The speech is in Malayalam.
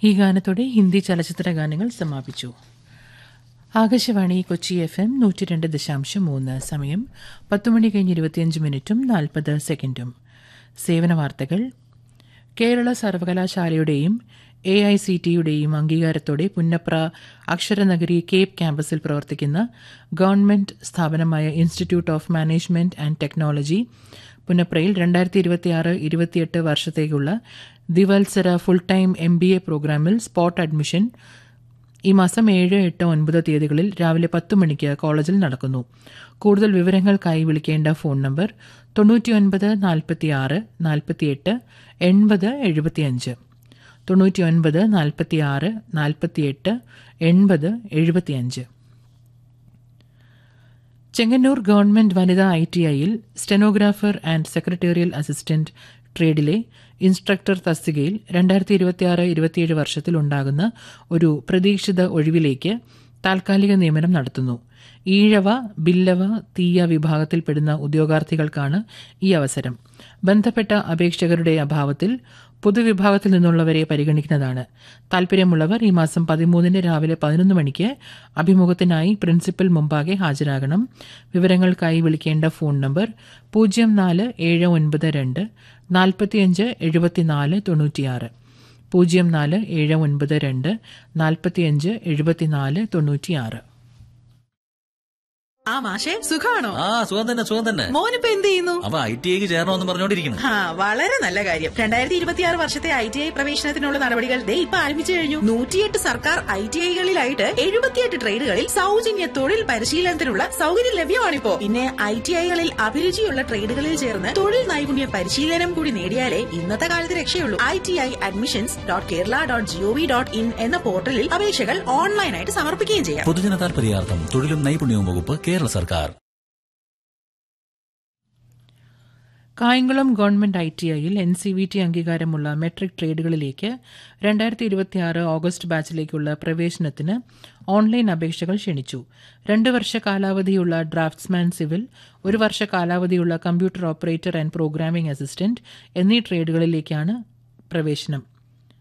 ഈ ഗാനത്തോടെ ഹിന്ദി ചലച്ചിത്ര ഗാനങ്ങൾ സമാപിച്ചു ആകാശവാണി കൊച്ചി എഫ് എം നൂറ്റി രണ്ട് ദശാംശം മൂന്ന് സമയം പത്ത് മണി കഴിഞ്ഞ് ഇരുപത്തിയഞ്ച് മിനിറ്റും നാൽപ്പത് സെക്കൻഡും സേവന വാർത്തകൾ കേരള സർവകലാശാലയുടെയും എ ഐ സി ടിയുടെയും അംഗീകാരത്തോടെ പുന്നപ്ര അക്ഷരനഗരി കേപ്പ് ക്യാമ്പസിൽ പ്രവർത്തിക്കുന്ന ഗവൺമെന്റ് സ്ഥാപനമായ institute of management and technology പുന്നപ്രയിൽ രണ്ടായിരത്തി ഇരുപത്തിയാറ് ഇരുപത്തിയെട്ട് വർഷത്തേക്കുള്ള ദിവത്സര full time M B A പ്രോഗ്രാമിൽ സ്പോട്ട് അഡ്മിഷൻ ഈ മാസം ഏഴ് എട്ട് ഒൻപത് തീയതികളിൽ രാവിലെ പത്ത് മണിക്ക് കോളേജിൽ നടക്കുന്നു കൂടുതൽ വിവരങ്ങൾക്കായി വിളിക്കേണ്ട ഫോൺ നമ്പർ തൊണ്ണൂറ്റിയൊൻപത് നാൽപ്പത്തിയാറ് നാൽപ്പത്തിയെട്ട് എൺപത് എഴുപത്തിയഞ്ച് തൊണ്ണൂറ്റിയൊൻപത് നാൽപ്പത്തിയാറ് നാൽപ്പത്തിയെട്ട് എൺപത് എഴുപത്തിയഞ്ച് ചെങ്ങന്നൂർ ഗവൺമെന്റ് വനിതാ ഐ ടി ഐയിൽ സ്റ്റെനോഗ്രാഫർ ആൻഡ് സെക്രട്ടേറിയൽ അസിസ്റ്റന്റ് ട്രേഡിലെ ഇൻസ്ട്രക്ടർ തസ്തികയിൽ രണ്ടായിരത്തി ഇരുപത്തിയാറ് ഇരുപത്തിയേഴ് വർഷത്തിൽ ഉണ്ടാകുന്ന ഒരു പ്രതീക്ഷിത ഒഴിവിലേക്ക് താൽക്കാലിക നിയമനം നടത്തുന്നു ഈഴവ ബില്ലവ തീയ വിഭാഗത്തിൽപ്പെടുന്ന ഉദ്യോഗാർത്ഥികൾക്കാണ് ഈ അവസരം ബന്ധപ്പെട്ട അപേക്ഷകരുടെ അഭാവത്തിൽ പൊതുവിഭാഗത്തിൽ നിന്നുള്ളവരെ പരിഗണിക്കുന്നതാണ് താൽപര്യമുള്ളവർ ഈ മാസം പതിമൂന്നിന് രാവിലെ പതിനൊന്ന് മണിക്ക് അഭിമുഖത്തിനായി പ്രിൻസിപ്പൽ മുമ്പാകെ ഹാജരാകണം വിവരങ്ങൾക്കായി വിളിക്കേണ്ട ഫോൺ നമ്പർ പൂജ്യം നാല് ഏഴ് ഒൻപത് രണ്ട് നാൽപ്പത്തിയഞ്ച് എഴുപത്തിനാല് തൊണ്ണൂറ്റിയാറ് പൂജ്യം നാല് ഏഴ് ഒൻപത് രണ്ട് നാൽപ്പത്തിയഞ്ച് എഴുപത്തിനാല് തൊണ്ണൂറ്റിയാറ് ആ മാഷെ സുഖാണോ ആ സുഖം തന്നെ സുഖം തന്നെ മോനിപ്പോ എന്ത് ചെയ്യുന്നു അവ ഐ ടി ഐക്ക് ചേരണമെന്ന് പറഞ്ഞോണ്ടിരിക്കുന്നു ആ വളരെ നല്ല കാര്യം രണ്ടായിരത്തി ഇരുപത്തിയാറ് വർഷത്തെ ഐ ടി ഐ പ്രവേശനത്തിനുള്ള നടപടികൾ ദേ ഇപ്പൊ ആരംഭിച്ചു കഴിഞ്ഞു നൂറ്റിയെട്ട് സർക്കാർ ഐ ടി ഐകളിലായിട്ട് എഴുപത്തിയെട്ട് ട്രേഡുകളിൽ സൗജന്യ തൊഴിൽ പരിശീലനത്തിനുള്ള സൗകര്യം ലഭ്യമാണിപ്പോ പിന്നെ ഐ ടി ഐകളിൽ അഭിരുചിയുള്ള ട്രേഡുകളിൽ ചേർന്ന് തൊഴിൽ നൈപുണ്യ പരിശീലനം കൂടി നേടിയാലേ ഇന്നത്തെ കാലത്ത് രക്ഷയുള്ളൂ I T I admissions dot Kerala dot GOV dot in എന്ന പോർട്ടലിൽ അപേക്ഷകൾ ഓൺലൈനായിട്ട് സമർപ്പിക്കുകയും ചെയ്യാം പൊതുജന താൽപര്യാർത്ഥം തൊഴിലും നൈപുണ്യവും വകുപ്പ് കേരള സർക്കാർ കായംകുളം ഗവൺമെന്റ് ഐ ടി ഐയിൽ എൻ സി വി ടി അംഗീകാരമുള്ള മെട്രിക് ട്രേഡുകളിലേക്ക് രണ്ടായിരത്തി ഇരുപത്തിയാറ് ഓഗസ്റ്റ് ബാച്ചിലേക്കുള്ള പ്രവേശനത്തിന് ഓൺലൈൻ അപേക്ഷകൾ ക്ഷണിച്ചു രണ്ട് വർഷ കാലാവധിയുള്ള ഡ്രാഫ്റ്റ്സ്മാൻ സിവിൽ ഒരു വർഷ കാലാവധിയുള്ള computer operator and programming assistant എന്നീ ട്രേഡുകളിലേക്കാണ് പ്രവേശനം